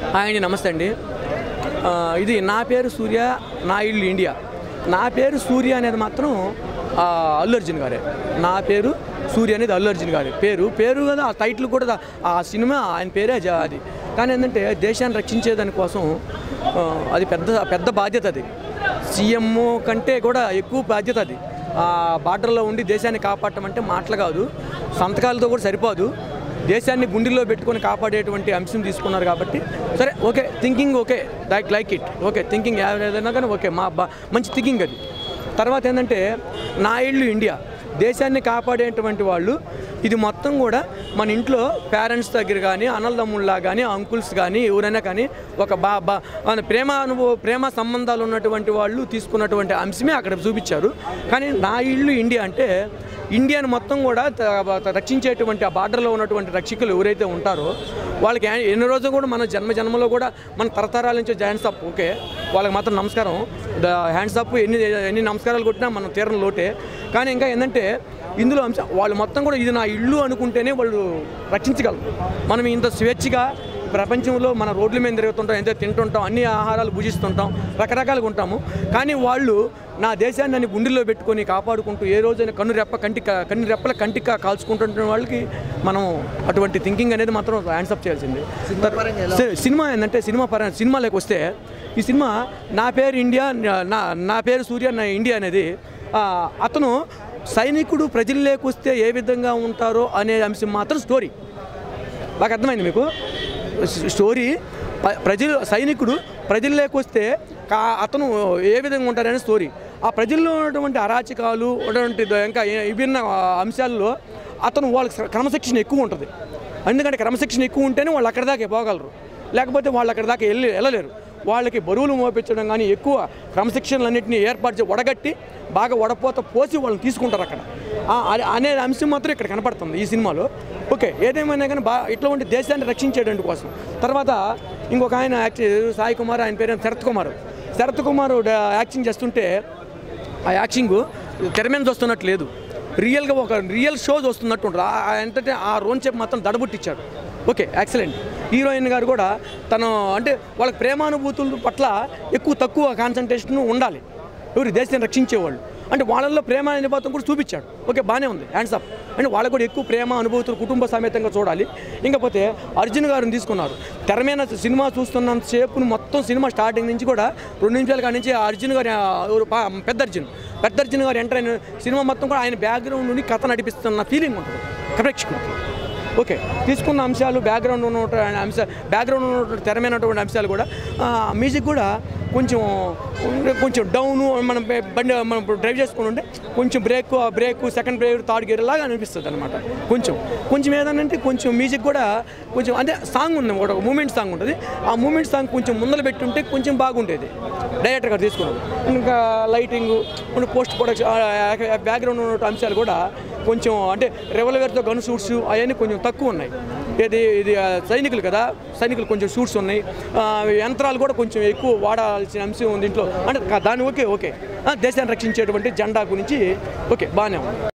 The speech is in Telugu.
అండి నమస్తే అండి ఆ, ఇది నా పేరు సూర్య నా ఇల్లు ఇండియా నా పేరు సూర్య అనేది మాత్రం ఆ, అల్లు అర్జున్ గారే నా పేరు సూర్య అనేది అల్లు అర్జున్ గారి పేరు పేరు కదా ఆ టైటిల్ కూడా దా- ఆ సినిమా ఆయన పేరే జ- అది కానీ ఏంటంటే దేశాన్ని రక్షించేదాని కోసం ఆ, అది పెద్ద పెద్ద బాధ్యత అది సీఎం కంటే కూడా ఎక్కువ బాధ్యత అది ఆ బార్డర్లో ఉండి దేశాన్ని కాపాడటం అంటే మాటలు కాదు సంతకాలతో కూడా సరిపోదు దేశాన్ని గుండెల్లో పెట్టుకొని కాపాడేటువంటి అంశం తీసుకున్నారు కాబట్టి సరే okay thinking okay like like it okay thinking ఏదైనా కానీ ఓకే మా బా మంచి థింకింగ్ అది తర్వాత ఏంటంటే నా ఇల్లు ఇండియా దేశాన్ని కాపాడేటువంటి వాళ్ళు ఇది మొత్తం కూడా మన ఇంట్లో పేరెంట్స్ దగ్గర కానీ అన్నదమ్ముళ్ళ కానీ అంకుల్స్ కానీ ఎవరైనా కానీ ఒక బా బా మన ప్రేమ అనుభవ ప్రేమ సంబంధాలు ఉన్నటువంటి వాళ్ళు తీసుకున్నటువంటి అంశమే అక్కడ చూపించారు కానీ నా ఇల్లు ఇండియా అంటే ఇండియాని మొత్తం కూడా త- రక్షించేటువంటి ఆ బార్డర్లో ఉన్నటువంటి రక్షకులు ఎవరైతే ఉంటారో వాళ్ళకి ఏ- ఎన్ని రోజులు కూడా మన జన్మ జన్మలో కూడా మన తరతరాల నుంచి హ్యాండ్స్ అప్ ఓకే వాళ్ళకి మాత్రం నమస్కారం ద హ్యాండ్స్ అప్ ఎన్ని ఎన్ని నమస్కారాలు కొట్టినా మనం తీరని లోటే కానీ ఇంకా ఏంటంటే ఇందులో అంశం వాళ్ళు మొత్తం కూడా ఇది నా ఇల్లు అనుకుంటేనే వాళ్ళు రక్షించగలరు మనం ఇంత స్వేచ్ఛగా ప్రపంచంలో మన రోడ్ల మీద తిరుగుతుంటాం ఎంతో తింటుంటాం అన్ని ఆహారాలు భుజిస్తుంటాం రకరకాలుగా ఉంటాము కానీ వాళ్ళు నా దేశాన్ని నన్ను గుండెల్లో పెట్టుకొని కాపాడుకుంటూ ఏ రోజైనా కన్ను రెప్ప కంటి కన్ను రెప్పల కంటిక కాల్చుకుంటున్న వాళ్ళకి మనం అటువంటి థింకింగ్ అనేది మాత్రం హ్యాండ్సప్ చేయాల్సింది సి- సినిమా ఏంటంటే సినిమా పరంగా సినిమాలోకి వస్తే ఈ సినిమా నా పేరు ఇండియా నా నా పేరు సూర్య నా ఇండియా అనేది ఆ, అతను సైనికుడు ప్రజల్లోకి వస్తే ఏ విధంగా ఉంటారో అనే అంశం మాత్రం స్టోరీ బాగా అర్థమైంది మీకు స్- స్టోరీ ప- ప్రజలు సైనికుడు ప్రజల్లోకి వస్తే కా అతను ఏ విధంగా ఉంటారనే స్టోరీ ఆ ప్రజల్లో ఉన్నటువంటి అరాచకాలు ఉన్నటువంటి ద- ఇంకా ఏ- విభిన్న ఆ, అంశాల్లో అతను వాళ్ళకి స- క్రమశిక్షణ ఎక్కువ ఉంటుంది ఎందుకంటే క్రమశిక్షణ ఎక్కువ ఉంటేనే వాళ్ళు అక్కడి దాకా పోగలరు లేకపోతే వాళ్ళు అక్కడి దాకా వెళ్ళి వెళ్ళలేరు వాళ్ళకి బరువులు మోపించడం కానీ ఎక్కువ క్రమశిక్షణలన్నింటినీ ఏర్పాటు చేసి వడగట్టి బాగా వడపోత పోసి వాళ్ళని తీసుకుంటారు అక్కడ ఆ, అనే- అనే అంశం మాత్రం ఇక్కడ కనపడుతుంది ఈ సినిమాలో ఓకే ఏదేమైనా కానీ బా ఇట్లా ఉండి దేశాన్ని రక్షించేటువంటి కోసం తర్వాత ఇంకొక ఆయన యాక్ట్ సాయి కుమార్ ఆయన పేరు శరత్ కుమార్ శరత్ కుమార్ డ- యాక్టింగ్ చేస్తుంటే ఆ యాక్టింగ్ తెర మీద చూస్తున్నట్టు లేదు రియల్గా ఒక రియల్ షో చూస్తున్నట్టు ఉంటుంది ఆ- ఆ ఏంటంటే ఆ రోన్ చెప్పి మాత్రం దడబుట్టించాడు ఓకే ఎక్సలెంట్ హీరోయిన్ గారు కూడా తను అంటే వాళ్ళకి ప్రేమానుభూతుల పట్ల ఎక్కువ తక్కువ కాన్సన్ట్రేషన్ ఉండాలి ఎవరు దేశాన్ని రక్షించేవాళ్ళు అంటే వాళ్ళల్లో ప్రేమ అనుభూతం కూడా చూపించాడు ఓకే బాగానే ఉంది హ్యాండ్స్ అప్ అంటే వాళ్ళకు కూడా ఎక్కువ ప్రేమ అనుభూతులు కుటుంబ సమేతంగా చూడాలి ఇంకపోతే అర్జున్ గారిని తీసుకున్నారు తెర మీద సినిమా చూస్తున్నంత సేపు మొత్తం సినిమా స్టార్టింగ్ నుంచి కూడా రెండు నిమిషాల కాడి నుంచి ఆ అర్జున్ గారి ఆ, ఎవరు పా- పెద్ద అర్జున్ పెద్ద అర్జున్ గారు ఎంటర్ అయిన సినిమా మొత్తం కూడా ఆయన బ్యాక్గ్రౌండ్ నుండి కథ నడిపిస్తున్న ఫీలింగ్ ఉంటుంది ప్రేక్షకుడికి ఓకే తీసుకున్న అంశాలు బ్యాక్గ్రౌండ్ ఉన్నటువంటి అంశ బ్యాక్గ్రౌండ్ ఉన్నటువంటి తెరమైనటువంటి అంశాలు కూడా ఆ, మ్యూజిక్ కూడా కొంచెం కొంచెం డౌను మనం బ- బండి మనం డ్రైవ్ చేసుకుని ఉంటే కొంచెం brake brake second brake third gear లాగా అనిపిస్తుంది అనమాట కొంచెం కొంచెం ఏదనంటే కొంచెం మ్యూజిక్ కూడా కొంచెం అంటే సాంగ్ ఉంది ఒక మూమెంట్ సాంగ్ ఉంటుంది ఆ మూమెంట్ సాంగ్ కొంచెం ముందర పెట్టుంటే కొంచెం బాగుండేది డైరెక్టర్ గారు తీసుకున్నారు ఇంకా లైటింగ్ పోస్ట్ ప్రొడక్షన్ బ్యాక్గ్రౌండ్ ఉన్న అంశాలు కూడా కొంచెం అంటే రెవల్వేర్తో గన్ షూట్స్ అవన్నీ కొంచెం తక్కువ ఉన్నాయి ఇది ఇది ఆ, సైనికులు కదా సైనికులు కొంచెం షూట్స్ ఉన్నాయి ఆ, యంత్రాలు కూడా కొంచెం ఎక్కువ వాడాల్సిన అంశం ఉంది ఇంట్లో అంటే దాన్ని ఓకే ఓకే ఆ, దేశాన్ని రక్షించేటువంటి జెండా గురించి ఓకే బాగానే ఉంది